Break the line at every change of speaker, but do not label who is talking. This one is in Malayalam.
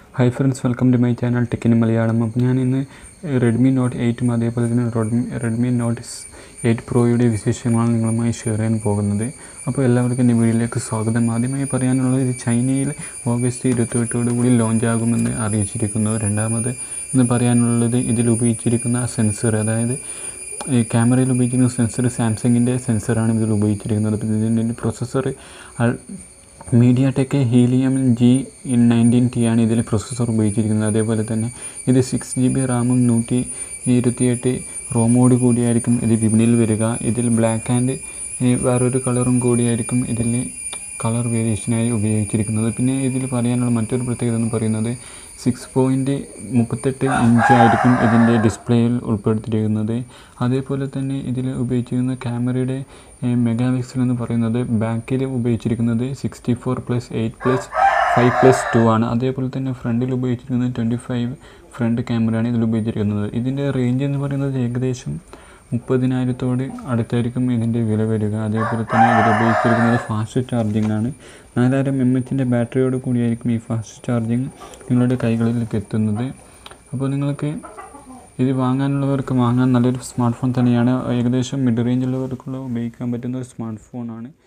hi friends welcome to my channel tech in Malayalam അപ്പം ഞാൻ ഇന്ന് റെഡ്മി നോട്ട് എയ്റ്റും അതേപോലെ തന്നെ റെഡ്മി റെഡ്മി നോട്ട് എയ്റ്റ് പ്രോയുടെ വിശേഷങ്ങളാണ് നിങ്ങളുമായി ഷെയർ ചെയ്യാൻ പോകുന്നത് അപ്പോൾ എല്ലാവർക്കും എൻ്റെ വീഡിയോയിലേക്ക് സ്വാഗതം ആദ്യമായി പറയാനുള്ളത് ഇത് ചൈനയിൽ ഓഗസ്റ്റ് ഇരുപത്തെട്ടോടു കൂടി ലോഞ്ച് ആകുമെന്ന് അറിയിച്ചിരിക്കുന്നു രണ്ടാമത് എന്ന് പറയാനുള്ളത് ഇതിൽ ഉപയോഗിച്ചിരിക്കുന്ന സെൻസർ അതായത് ഈ ക്യാമറയിൽ ഉപയോഗിച്ചിരിക്കുന്ന സെൻസർ സാംസങ്ങിൻ്റെ സെൻസറാണ് ഇതിൽ ഉപയോഗിച്ചിരിക്കുന്നത് അപ്പോൾ ഇതിൻ്റെ processor MediaTek Helio G nineteen T ആണ് ഇതിൽ പ്രൊസസ്സർ ഉപയോഗിച്ചിരിക്കുന്നത് അതേപോലെ തന്നെ ഇത് സിക്സ് ജി ബി റാമും നൂറ്റി ഇരുപത്തിയെട്ട് റോമോട് കൂടിയായിരിക്കും ഇത് വിപണിയിൽ വരിക ഇതിൽ ബ്ലാക്ക് ആൻഡ് വേറൊരു കളറും കൂടിയായിരിക്കും ഇതിൽ കളർ വേരിയേഷനായി ഉപയോഗിച്ചിരിക്കുന്നത് പിന്നെ ഇതിൽ പറയാനുള്ള മറ്റൊരു പ്രത്യേകത എന്ന് പറയുന്നത് സിക്സ് പോയിൻറ്റ് മുപ്പത്തെട്ട് ഇഞ്ചായിരിക്കും ഇതിൻ്റെ ഡിസ്പ്ലേയിൽ ഉൾപ്പെടുത്തിയിരിക്കുന്നത് അതേപോലെ തന്നെ ഇതിൽ ഉപയോഗിച്ചിരിക്കുന്ന ക്യാമറയുടെ മെഗാ പിക്സൽ എന്ന് പറയുന്നത് ബാക്കിൽ ഉപയോഗിച്ചിരിക്കുന്നത് sixty four plus eight plus five plus two ആണ് അതേപോലെ തന്നെ ഫ്രണ്ടിൽ ഉപയോഗിച്ചിരിക്കുന്നത് ട്വൻറ്റി ഫൈവ് ഫ്രണ്ട് ക്യാമറയാണ് ഇതിൽ ഉപയോഗിച്ചിരിക്കുന്നത് ഇതിൻ്റെ റേഞ്ച് എന്ന് പറയുന്നത് ഏകദേശം മുപ്പതിനായിരത്തോട് അടുത്തായിരിക്കും ഇതിൻ്റെ വില വരിക അതേപോലെ തന്നെ ഇതിൽ ഉപയോഗിച്ചിരിക്കുന്നത് ഫാസ്റ്റ് ചാർജിങ് ആണ് നാലായിരം എം എച്ചിൻ്റെ ബാറ്ററിയോട് കൂടിയായിരിക്കും ഈ ഫാസ്റ്റ് ചാർജിങ് നിങ്ങളുടെ കൈകളിലേക്ക് എത്തുന്നത് അപ്പോൾ നിങ്ങൾക്ക് ഇത് വാങ്ങാനുള്ളവർക്ക് വാങ്ങാൻ നല്ലൊരു സ്മാർട്ട് ഫോൺ തന്നെയാണ് ഏകദേശം മിഡ് റേഞ്ചുള്ളവർക്കുള്ള ഉപയോഗിക്കാൻ പറ്റുന്ന ഒരു സ്മാർട്ട് ഫോണാണ്